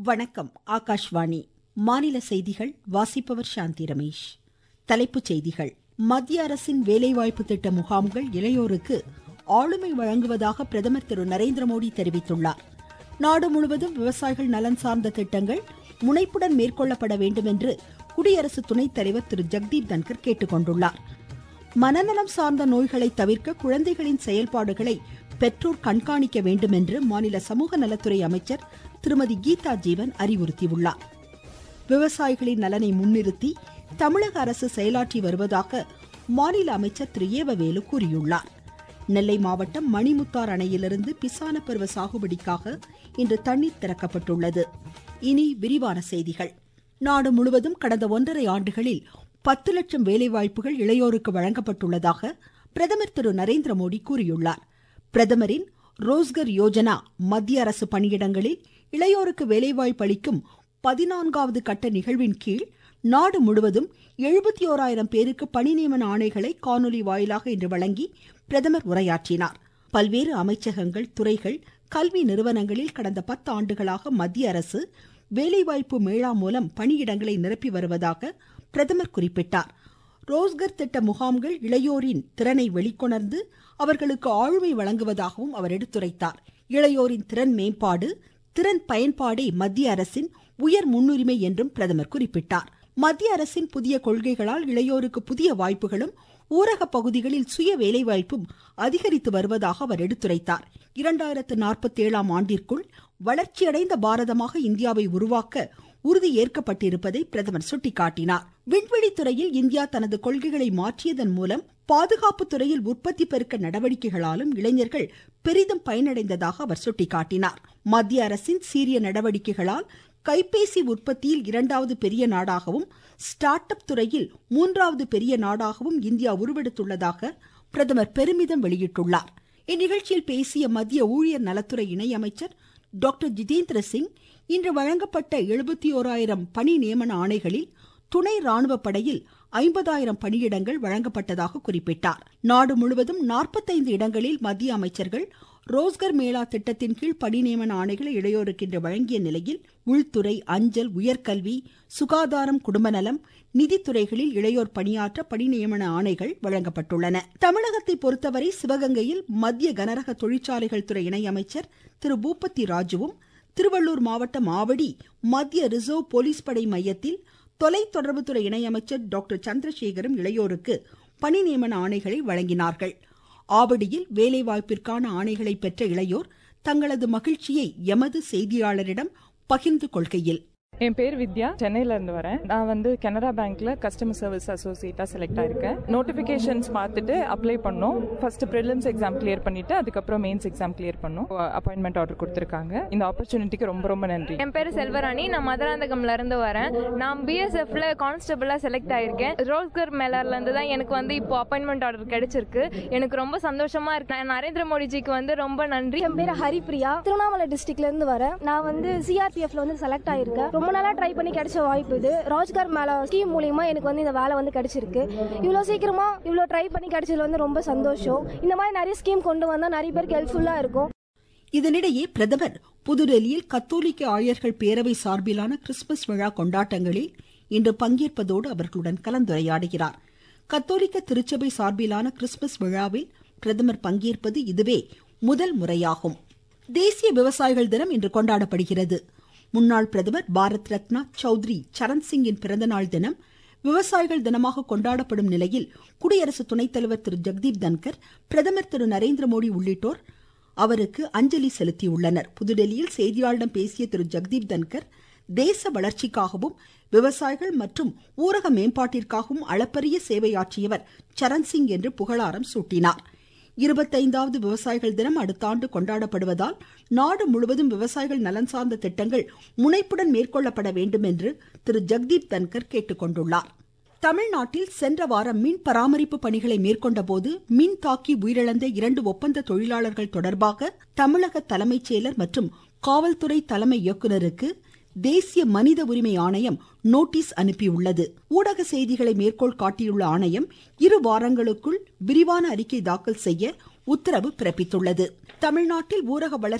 வணக்கம் ஆகாஷ்வாணி மாநில செய்திகள் வாசிப்பவர் சாந்தி ரமேஷ் தலைப்புச் செய்திகள் மத்திய அரசின் வேலைவாய்ப்பு திட்ட முகாம்கள் இளையோருக்கு ஆளுமை வழங்குவதாக பிரதமர் திரு நரேந்திர மோடி தெரிவித்துள்ளார் நாடு முழுவதும் விவசாயிகள் நலன் சார்ந்த திட்டங்கள் முனைப்புடன் மேற்கொள்ளப்பட வேண்டும் என்று குடியரசு துணைத் தலைவர் திரு ஜெக்தீப் தன்கர் கேட்டுக்கொண்டுள்ளார் மனநலம் சார்ந்த நோய்களை தவிர்க்க குழந்தைகளின் செயல்பாடுகளை பெற்றோர் கண்காணிக்க வேண்டும் என்று மாநில சமூக நலத்துறை அமைச்சர் திருமதி கீதா ஜீவன் அறிவுறுத்தியுள்ளார் விவசாயிகளின் நலனை முன்னிறுத்தி தமிழக அரசு செயலாற்றி வருவதாக மாநில அமைச்சர் திரு ஏவவேலு கூறியுள்ளார் நெல்லை மாவட்டம் மணிமுத்தார் அணையிலிருந்து பிசான பருவ சாகுபடிக்காக இன்று தண்ணீர் திறக்கப்பட்டுள்ளது இனி விரிவான செய்திகள் நாடு முழுவதும் கடந்த ஒன்றரை ஆண்டுகளில் பத்து லட்சம் வேலைவாய்ப்புகள் இளையோருக்கு வழங்கப்பட்டுள்ளதாக பிரதமர் திரு நரேந்திர மோடி கூறியுள்ளார் பிரதமரின் ரோஸ்கர் யோஜனா மத்திய அரசு பணியிடங்களில் இளையோருக்கு வேலைவாய்ப்பு அளிக்கும் பதினான்காவது கட்ட நிகழ்வின் கீழ் நாடு முழுவதும் எழுபத்தி ஓராயிரம் பேருக்கு பணி நியமன ஆணைகளை காணொலி வாயிலாக இன்று வழங்கி பிரதமர் உரையாற்றினார் பல்வேறு அமைச்சகங்கள் துறைகள் கல்வி நிறுவனங்களில் கடந்த பத்து ஆண்டுகளாக மத்திய அரசு வேலைவாய்ப்பு மேளா மூலம் பணியிடங்களை நிரப்பி வருவதாக பிரதமர் குறிப்பிட்டார் ரோஸ்கர் திட்ட முகாம்கள் இளையோரின் திறனை வெளிக்கொணர்ந்து அவர்களுக்கு ஆளுமை வழங்குவதாகவும் அவர் எடுத்துரைத்தார் இளையோரின் திறன் மேம்பாடு திறன் பயன்பாடே மத்திய அரசின் உயர் முன்னுரிமை என்றும் பிரதமர் குறிப்பிட்டார் மத்திய அரசின் புதிய கொள்கைகளால் இளையோருக்கு புதிய வாய்ப்புகளும் ஊரக பகுதிகளில் சுய வேலைவாய்ப்பும் அதிகரித்து வருவதாக அவர் எடுத்துரைத்தார் இரண்டாயிரத்து நாற்பத்தி ஏழாம் ஆண்டிற்குள் வளர்ச்சியடைந்த பாரதமாக இந்தியாவை உருவாக்க உறுதி ஏற்கப்பட்டிருப்பதை பிரதமர் சுட்டிக்காட்டினார் விண்வெளி துறையில் இந்தியா தனது கொள்கைகளை மாற்றியதன் மூலம் பாதுகாப்பு துறையில் உற்பத்தி பெருக்க நடவடிக்கைகளாலும் இளைஞர்கள் பெரிதும் பயனடைந்ததாக அவர் சுட்டிக்காட்டினார் மத்திய அரசின் சீரிய நடவடிக்கைகளால் கைபேசி உற்பத்தியில் இரண்டாவது பெரிய நாடாகவும் ஸ்டார்ட் அப் துறையில் மூன்றாவது பெரிய நாடாகவும் இந்தியா உருவெடுத்துள்ளதாக பிரதமர் பெருமிதம் வெளியிட்டுள்ளார் இந்நிகழ்ச்சியில் பேசிய மத்திய ஊழியர் நலத்துறை இணையமைச்சர் டாக்டர் ஜிதேந்திர சிங் இன்று வழங்கப்பட்ட எழுபத்தி ஓராயிரம் பணி நியமன ஆணைகளில் துணை ராணுவ படையில் ஐம்பதாயிரம் பணியிடங்கள் வழங்கப்பட்டதாக குறிப்பிட்டார் நாடு முழுவதும் நாற்பத்தைந்து இடங்களில் மத்திய அமைச்சர்கள் ரோஸ்கர் மேளா திட்டத்தின் கீழ் பணி நியமன ஆணைகளை இளையோருக்கு இன்று வழங்கிய நிலையில் உள்துறை அஞ்சல் உயர்கல்வி சுகாதாரம் குடும்பநலம் நிதித்துறைகளில் இளையோர் பணியாற்ற பணி நியமன ஆணைகள் வழங்கப்பட்டுள்ளன தமிழகத்தை பொறுத்தவரை சிவகங்கையில் மத்திய கனரக தொழிற்சாலைகள் துறை இணையமைச்சர் திரு பூபத்தி ராஜுவும் திருவள்ளூர் மாவட்டம் ஆவடி மத்திய ரிசர்வ் போலீஸ் படை மையத்தில் தொலைத்தொடர்புத்துறை இணையமைச்சர் டாக்டர் சந்திரசேகரும் இளையோருக்கு பணி நியமன ஆணைகளை வழங்கினார்கள் ஆவடியில் வேலைவாய்ப்பிற்கான ஆணைகளை பெற்ற இளையோர் தங்களது மகிழ்ச்சியை எமது செய்தியாளரிடம் பகிர்ந்து கொள்கையில் என் பேர் வித்யா சென்னையில இருந்து வரேன் நான் வந்து கனரா பேங்க்ல கஸ்டமர் சர்வீஸ் அசோசியேட்டா செலக்ட் ஆயிருக்கேன் நோட்டிபிகேஷன்ஸ் பார்த்துட்டு அப்ளை பண்ணோம் ஃபர்ஸ்ட் ப்ரிலிம்ஸ் எக்ஸாம் கிளியர் பண்ணிட்டு அதுக்கப்புறம் மெயின்ஸ் எக்ஸாம் கிளியர் பண்ணோம் அப்பாயின்மெண்ட் ஆர்டர் கொடுத்துருக்காங்க இந்த ஆப்பர்ச்சுனிட்டிக்கு ரொம்ப ரொம்ப நன்றி என் பேர் செல்வராணி நான் மதுராந்தகம்ல இருந்து வரேன் நான் பிஎஸ்எஃப்ல கான்ஸ்டபிளா செலக்ட் ஆயிருக்கேன் ரோஸ்கர் மேலர்ல இருந்து தான் எனக்கு வந்து இப்போ அப்பாயின்மெண்ட் ஆர்டர் கிடைச்சிருக்கு எனக்கு ரொம்ப சந்தோஷமா இருக்கு நான் நரேந்திர மோடிஜிக்கு வந்து ரொம்ப நன்றி என் பேர் ஹரிப்ரியா திருவண்ணாமலை டிஸ்ட்ரிக்ட்ல இருந்து வரேன் நான் வந்து சிஆர்பிஎஃப்ல வந்து செலக்ட் ஆயிருக்கேன் ரொம்ப நாளா ட்ரை பண்ணி கிடைச்ச வாய்ப்பு இது ரோஜ்கார் மேல ஸ்கீம் மூலியமா எனக்கு வந்து இந்த வேலை வந்து கிடைச்சிருக்கு இவ்வளோ சீக்கிரமா இவ்வளோ ட்ரை பண்ணி கிடைச்சதுல வந்து ரொம்ப சந்தோஷம் இந்த மாதிரி நிறைய ஸ்கீம் கொண்டு வந்தா நிறைய பேருக்கு ஹெல்ப்ஃபுல்லா இருக்கும் இதனிடையே பிரதமர் புதுடெல்லியில் கத்தோலிக்க ஆயர்கள் பேரவை சார்பிலான கிறிஸ்துமஸ் விழா கொண்டாட்டங்களில் இன்று பங்கேற்பதோடு அவர்களுடன் கலந்துரையாடுகிறார் கத்தோலிக்க திருச்சபை சார்பிலான கிறிஸ்துமஸ் விழாவில் பிரதமர் பங்கேற்பது இதுவே முதல் முறையாகும் தேசிய விவசாயிகள் தினம் இன்று கொண்டாடப்படுகிறது முன்னாள் பிரதமர் பாரத் ரத்னா சௌத்ரி சரண் சிங்கின் பிறந்தநாள் தினம் விவசாயிகள் தினமாக கொண்டாடப்படும் நிலையில் குடியரசு துணைத் தலைவர் திரு ஜெக்தீப் தன்கர் பிரதமர் திரு நரேந்திர மோடி உள்ளிட்டோர் அவருக்கு அஞ்சலி செலுத்தியுள்ளனர் புதுடெல்லியில் செய்தியாளர்களிடம் பேசிய திரு ஜெக்தீப் தன்கர் தேச வளர்ச்சிக்காகவும் விவசாயிகள் மற்றும் ஊரக மேம்பாட்டிற்காகவும் அளப்பரிய சேவையாற்றியவர் சரண் சிங் என்று புகழாரம் சூட்டினார் இருபத்தைந்தாவது விவசாயிகள் தினம் அடுத்த ஆண்டு கொண்டாடப்படுவதால் நாடு முழுவதும் விவசாயிகள் நலன் சார்ந்த திட்டங்கள் முனைப்புடன் மேற்கொள்ளப்பட வேண்டும் என்று திரு ஜெக்தீப் தன்கர் கேட்டுக்கொண்டுள்ளார் தமிழ்நாட்டில் சென்ற வாரம் மின் பராமரிப்பு பணிகளை மேற்கொண்ட போது மின் தாக்கி உயிரிழந்த இரண்டு ஒப்பந்த தொழிலாளர்கள் தொடர்பாக தமிழக தலைமைச் செயலர் மற்றும் காவல்துறை தலைமை இயக்குநருக்கு தேசிய மனித உரிமை ஆணையம் நோட்டீஸ் அனுப்பியுள்ளது ஊடக செய்திகளை மேற்கோள் காட்டியுள்ள ஆணையம் இரு வாரங்களுக்குள் விரிவான அறிக்கை தாக்கல் செய்ய உத்தரவு பிறப்பித்துள்ளது தமிழ்நாட்டில் ஊரக வளர்ச்சி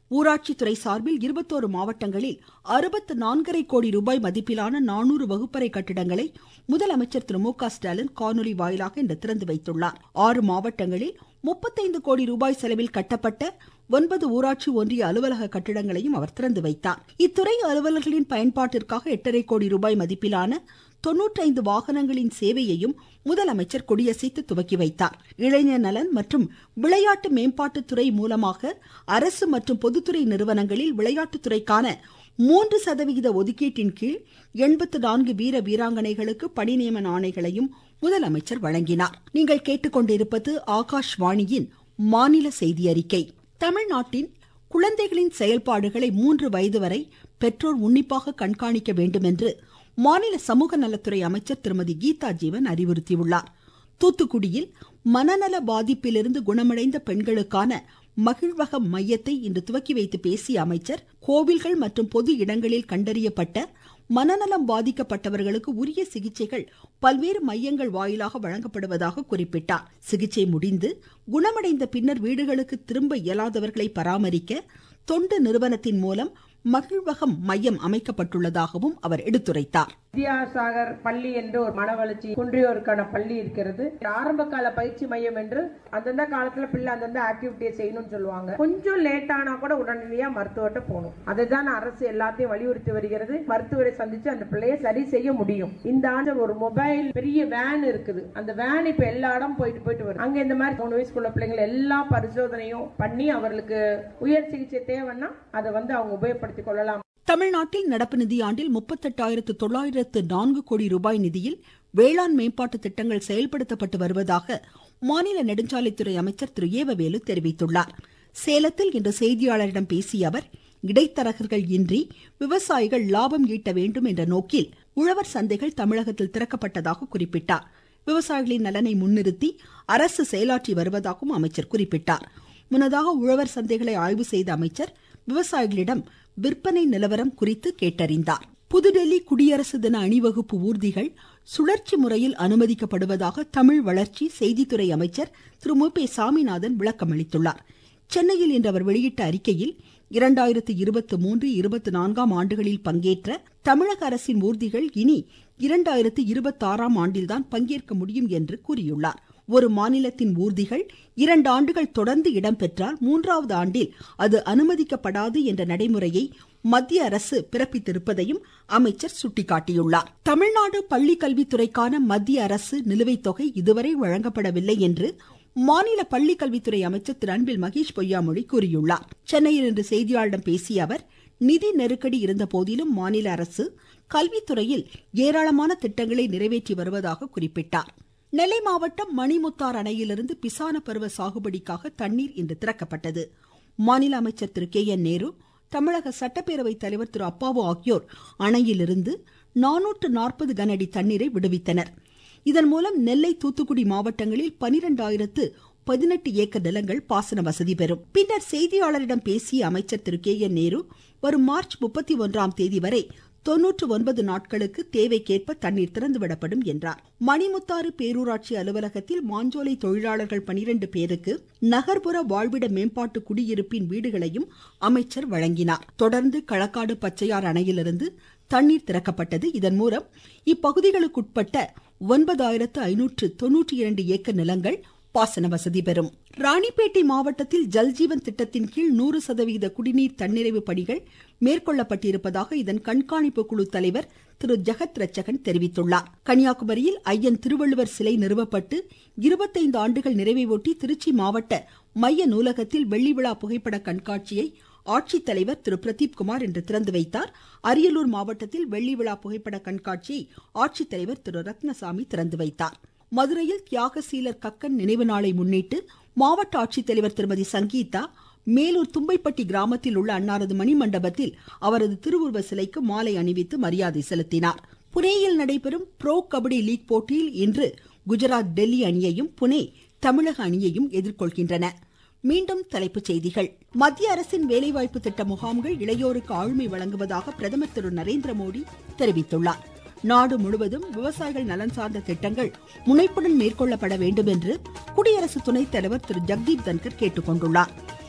ஊராட்சித்துறை சார்பில் இருபத்தோரு மாவட்டங்களில் அறுபத்து நான்கரை கோடி ரூபாய் மதிப்பிலான நானூறு வகுப்பறை கட்டிடங்களை முதலமைச்சர் திரு மு க ஸ்டாலின் காணொலி வாயிலாக இன்று திறந்து வைத்துள்ளார் ஆறு மாவட்டங்களில் முப்பத்தைந்து கோடி ரூபாய் செலவில் கட்டப்பட்ட ஒன்பது ஊராட்சி ஒன்றிய அலுவலக கட்டிடங்களையும் அவர் திறந்து வைத்தார் இத்துறை அலுவலர்களின் பயன்பாட்டிற்காக எட்டரை கோடி ரூபாய் மதிப்பிலான தொன்னூற்றைந்து வாகனங்களின் சேவையையும் முதலமைச்சர் கொடியசைத்து துவக்கி வைத்தார் இளைஞர் நலன் மற்றும் விளையாட்டு மேம்பாட்டுத்துறை மூலமாக அரசு மற்றும் பொதுத்துறை நிறுவனங்களில் விளையாட்டுத்துறைக்கான மூன்று சதவிகித ஒதுக்கீட்டின் கீழ் எண்பத்து நான்கு வீர வீராங்கனைகளுக்கு பணி நியமன ஆணைகளையும் முதலமைச்சர் வழங்கினார் நீங்கள் கேட்டுக்கொண்டிருப்பது ஆகாஷ்வாணியின் மாநில செய்தி அறிக்கை தமிழ்நாட்டின் குழந்தைகளின் செயல்பாடுகளை மூன்று வயது வரை பெற்றோர் உன்னிப்பாக கண்காணிக்க வேண்டும் என்று மாநில சமூக நலத்துறை அமைச்சர் திருமதி கீதா ஜீவன் அறிவுறுத்தியுள்ளார் தூத்துக்குடியில் மனநல பாதிப்பிலிருந்து குணமடைந்த பெண்களுக்கான மகிழ்வகம் மையத்தை இன்று துவக்கி வைத்து பேசிய அமைச்சர் கோவில்கள் மற்றும் பொது இடங்களில் கண்டறியப்பட்ட மனநலம் பாதிக்கப்பட்டவர்களுக்கு உரிய சிகிச்சைகள் பல்வேறு மையங்கள் வாயிலாக வழங்கப்படுவதாக குறிப்பிட்டார் சிகிச்சை முடிந்து குணமடைந்த பின்னர் வீடுகளுக்கு திரும்ப இயலாதவர்களை பராமரிக்க தொண்டு நிறுவனத்தின் மூலம் மகிழ்வகம் மையம் அமைக்கப்பட்டுள்ளதாகவும் அவர் எடுத்துரைத்தார் வித்யாசாகர் பள்ளி என்று ஒரு மனவளர்ச்சி குன்றியோருக்கான பள்ளி இருக்கிறது ஆரம்ப கால பயிற்சி மையம் என்று அந்தந்த காலத்துல பிள்ளை அந்தந்த ஆக்டிவிட்டியை செய்யணும்னு சொல்லுவாங்க கொஞ்சம் லேட் ஆனா கூட உடனடியா மருத்துவர்கிட்ட போகணும் அதுதான் அரசு எல்லாத்தையும் வலியுறுத்தி வருகிறது மருத்துவரை சந்திச்சு அந்த பிள்ளைய சரி செய்ய முடியும் இந்த ஆண்டு ஒரு மொபைல் பெரிய வேன் இருக்குது அந்த வேன் இப்ப எல்லா இடம் போயிட்டு போயிட்டு வருது அங்க இந்த மாதிரி மூணு வயசுக்குள்ள பிள்ளைங்களை எல்லா பரிசோதனையும் பண்ணி அவர்களுக்கு உயர் சிகிச்சை தேவைன்னா அதை வந்து அவங்க உபயோகப்படுத்திக் கொள்ளலாம் தமிழ்நாட்டில் நடப்பு நிதியாண்டில் முப்பத்தெட்டாயிரத்து தொள்ளாயிரத்து நான்கு கோடி ரூபாய் நிதியில் வேளாண் மேம்பாட்டு திட்டங்கள் செயல்படுத்தப்பட்டு வருவதாக மாநில நெடுஞ்சாலைத்துறை அமைச்சர் திரு ஏவவேலு தெரிவித்துள்ளார் சேலத்தில் இன்று செய்தியாளரிடம் பேசிய அவர் இடைத்தரகர்கள் இன்றி விவசாயிகள் லாபம் ஈட்ட வேண்டும் என்ற நோக்கில் உழவர் சந்தைகள் தமிழகத்தில் திறக்கப்பட்டதாக குறிப்பிட்டார் விவசாயிகளின் நலனை முன்னிறுத்தி அரசு செயலாற்றி வருவதாகவும் அமைச்சர் குறிப்பிட்டார் முன்னதாக உழவர் சந்தைகளை ஆய்வு செய்த அமைச்சர் விவசாயிகளிடம் விற்பனை நிலவரம் குறித்து கேட்டறிந்தார் புதுடெல்லி குடியரசு தின அணிவகுப்பு ஊர்திகள் சுழற்சி முறையில் அனுமதிக்கப்படுவதாக தமிழ் வளர்ச்சி செய்தித்துறை அமைச்சர் திரு மு பே சாமிநாதன் விளக்கமளித்துள்ளார் சென்னையில் இன்று அவர் வெளியிட்ட அறிக்கையில் இரண்டாயிரத்து இருபத்தி மூன்று இருபத்தி நான்காம் ஆண்டுகளில் பங்கேற்ற தமிழக அரசின் ஊர்திகள் இனி இரண்டாயிரத்து இருபத்தி ஆறாம் ஆண்டில்தான் பங்கேற்க முடியும் என்று கூறியுள்ளார் ஒரு மாநிலத்தின் ஊர்திகள் இரண்டு ஆண்டுகள் தொடர்ந்து இடம்பெற்றால் மூன்றாவது ஆண்டில் அது அனுமதிக்கப்படாது என்ற நடைமுறையை மத்திய அரசு பிறப்பித்திருப்பதையும் அமைச்சர் சுட்டிக்காட்டியுள்ளார் தமிழ்நாடு பள்ளிக்கல்வித்துறைக்கான மத்திய அரசு நிலுவைத் தொகை இதுவரை வழங்கப்படவில்லை என்று மாநில பள்ளிக்கல்வித்துறை அமைச்சர் திரு அன்பில் மகேஷ் பொய்யாமொழி கூறியுள்ளார் சென்னையில் இன்று செய்தியாளரிடம் பேசிய அவர் நிதி நெருக்கடி இருந்த போதிலும் மாநில அரசு கல்வித்துறையில் ஏராளமான திட்டங்களை நிறைவேற்றி வருவதாக குறிப்பிட்டார் நெல்லை மாவட்டம் மணிமுத்தார் அணையிலிருந்து பிசான பருவ சாகுபடிக்காக தண்ணீர் இன்று திறக்கப்பட்டது மாநில அமைச்சர் திரு கே என் நேரு தமிழக சட்டப்பேரவை தலைவர் திரு அப்பாவு ஆகியோர் அணையிலிருந்து நானூற்று நாற்பது கனஅடி தண்ணீரை விடுவித்தனர் இதன் மூலம் நெல்லை தூத்துக்குடி மாவட்டங்களில் பனிரெண்டாயிரத்து பதினெட்டு ஏக்கர் நிலங்கள் பாசன வசதி பெறும் பின்னர் செய்தியாளரிடம் பேசிய அமைச்சர் திரு கே என் நேரு வரும் மார்ச் முப்பத்தி ஒன்றாம் தேதி வரை தொன்னூற்று ஒன்பது நாட்களுக்கு தேவைக்கேற்ப தண்ணீர் திறந்துவிடப்படும் என்றார் மணிமுத்தாறு பேரூராட்சி அலுவலகத்தில் மாஞ்சோலை தொழிலாளர்கள் பனிரெண்டு பேருக்கு நகர்ப்புற வாழ்விட மேம்பாட்டு குடியிருப்பின் வீடுகளையும் அமைச்சர் வழங்கினார் தொடர்ந்து களக்காடு பச்சையார் அணையிலிருந்து தண்ணீர் திறக்கப்பட்டது இதன் மூலம் இப்பகுதிகளுக்குட்பட்ட ஒன்பதாயிரத்து ஐநூற்று தொன்னூற்றி இரண்டு ஏக்கர் நிலங்கள் பாசன வசதி பெறும் ராணிப்பேட்டை மாவட்டத்தில் ஜல்ஜீவன் திட்டத்தின் கீழ் நூறு சதவீத குடிநீர் தன்னிறைவு பணிகள் மேற்கொள்ளப்பட்டிருப்பதாக இதன் கண்காணிப்பு குழு தலைவர் திரு ஜெகத் ரச்சகன் தெரிவித்துள்ளார் கன்னியாகுமரியில் ஐயன் திருவள்ளுவர் சிலை நிறுவப்பட்டு இருபத்தைந்து ஆண்டுகள் நிறைவையொட்டி திருச்சி மாவட்ட மைய நூலகத்தில் வெள்ளி விழா புகைப்பட கண்காட்சியை ஆட்சித்தலைவர் திரு பிரதீப் குமார் இன்று திறந்து வைத்தார் அரியலூர் மாவட்டத்தில் வெள்ளி விழா புகைப்பட கண்காட்சியை ஆட்சித்தலைவர் திரு ரத்னசாமி திறந்து வைத்தார் மதுரையில் தியாகசீலர் கக்கன் நினைவு நாளை முன்னிட்டு மாவட்ட ஆட்சித்தலைவர் திருமதி சங்கீதா மேலூர் தும்பைப்பட்டி கிராமத்தில் உள்ள அன்னாரது மணிமண்டபத்தில் அவரது திருவுருவ சிலைக்கு மாலை அணிவித்து மரியாதை செலுத்தினார் புனேயில் நடைபெறும் ப்ரோ கபடி லீக் போட்டியில் இன்று குஜராத் டெல்லி அணியையும் புனே தமிழக அணியையும் எதிர்கொள்கின்றன மீண்டும் தலைப்புச் செய்திகள் மத்திய அரசின் வேலைவாய்ப்பு திட்ட முகாம்கள் இளையோருக்கு ஆளுமை வழங்குவதாக பிரதமர் திரு நரேந்திர மோடி தெரிவித்துள்ளார் நாடு முழுவதும் விவசாயிகள் நலன் சார்ந்த திட்டங்கள் முனைப்புடன் மேற்கொள்ளப்பட வேண்டும் என்று குடியரசு துணைத் தலைவர் திரு ஜெக்தீப் தன்கர் கேட்டுக்கொண்டுள்ளார்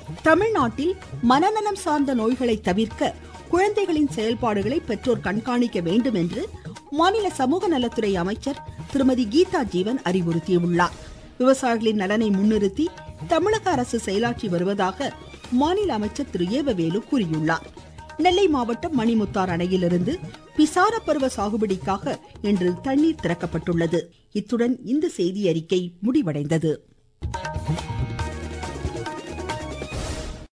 தமிழ்நாட்டில் மனநலம் சார்ந்த நோய்களை தவிர்க்க குழந்தைகளின் செயல்பாடுகளை பெற்றோர் கண்காணிக்க வேண்டும் என்று மாநில சமூக நலத்துறை அமைச்சர் திருமதி கீதா ஜீவன் அறிவுறுத்தியுள்ளார் விவசாயிகளின் நலனை முன்னிறுத்தி தமிழக அரசு செயலாற்றி வருவதாக மாநில அமைச்சர் திரு ஏவவேலு கூறியுள்ளார் நெல்லை மாவட்டம் மணிமுத்தார் அணையிலிருந்து பிசார பருவ சாகுபடிக்காக இன்று தண்ணீர் திறக்கப்பட்டுள்ளது இத்துடன் இந்த செய்தி அறிக்கை முடிவடைந்தது